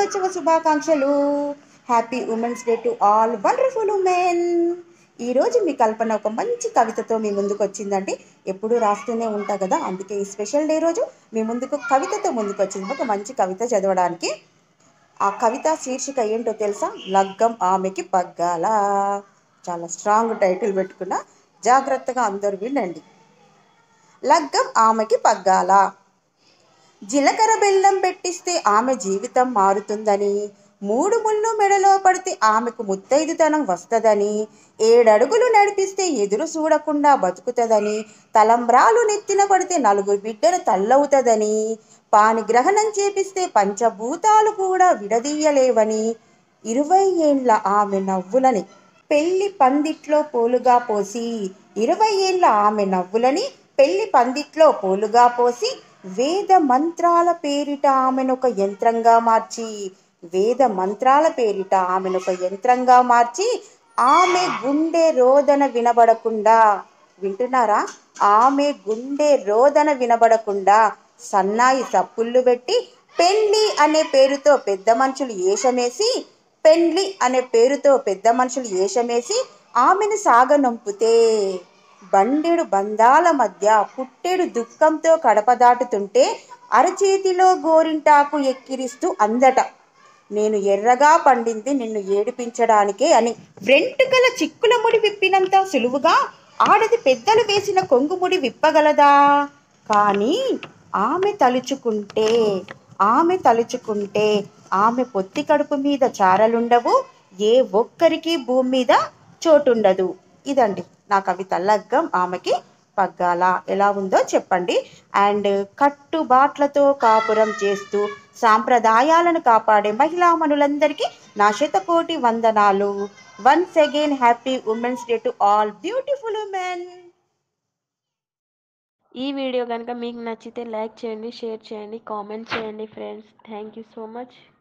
దినోత్సవ శుభాకాంక్షలు happy women's day to all wonderful women ఈరోజు మీ కల్పన ఒక మంచి కవితతో మీ ముందుకు వచ్చిందండి ఎప్పుడూ రాస్తూనే ఉంటా కదా అందుకే ఈ స్పెషల్ డే రోజు మీ ముందుకు కవితతో ముందుకు వచ్చింది ఒక మంచి కవిత చదవడానికి ఆ కవిత శీర్షిక ఏంటో తెలుసా లగ్గం ఆమెకి పగ్గాల చాలా స్ట్రాంగ్ టైటిల్ పెట్టుకున్న జాగ్రత్తగా అందరూ వినండి లగ్గం ఆమెకి పగ్గాల జీలకర్ర బెల్లం పెట్టిస్తే ఆమె జీవితం మారుతుందని మూడు ముళ్ళు మెడలో పడితే ఆమెకు ముత్తైదుతనం వస్తదని ఏడడుగులు నడిపిస్తే ఎదురు చూడకుండా బతుకుతుందని తలంబ్రాలు నెత్తిన పడితే నలుగురు బిడ్డలు తల్లవుతుందని పానిగ్రహణం చేపిస్తే పంచభూతాలు కూడా విడదీయలేవని ఇరవై ఏండ్ల ఆమె నవ్వులని పెళ్లి పందిట్లో పోలుగా పోసి ఇరవై ఏండ్ల ఆమె నవ్వులని పెళ్లి పందిట్లో పోలుగా పోసి వేద మంత్రాల పేరిట ఆమెనొక యంత్రంగా మార్చి వేద మంత్రాల పేరిట ఆమెనొక యంత్రంగా మార్చి ఆమె గుండె రోదన వినబడకుండా వింటున్నారా ఆమె గుండె రోదన వినబడకుండా సన్నాయి సప్పుళ్ళు పెట్టి పెండ్లి అనే పేరుతో పెద్ద మనుషులు ఏషమేసి పెండ్లి అనే పేరుతో పెద్ద మనుషులు ఏషమేసి ఆమెను సాగనంపితే బండెడు బంధాల మధ్య పుట్టెడు దుఃఖంతో కడప దాటుతుంటే అరచేతిలో గోరింటాకు ఎక్కిరిస్తూ అందట నేను ఎర్రగా పండింది నిన్ను ఏడిపించడానికే అని వెంట్రుకల చిక్కుల ముడి విప్పినంత సులువుగా ఆడది పెద్దలు వేసిన కొంగుముడి విప్పగలదా కానీ ఆమె తలుచుకుంటే ఆమె తలుచుకుంటే ఆమె పొత్తి కడుపు మీద చారలుండవు ఏ ఒక్కరికి భూమి మీద చోటుండదు ఇదండి నా కవిత లగ్గం ఆమెకి పగ్గాల ఎలా ఉందో చెప్పండి అండ్ కట్టుబాట్లతో కాపురం చేస్తూ సాంప్రదాయాలను కాపాడే మహిళామణులందరికీ నా శతకోటి వందనాలు once again happy women's day to all beautiful women ఈ వీడియో కనుక మీకు నచ్చితే లైక్ చేయండి షేర్ చేయండి కామెంట్ చేయండి friends thank you so much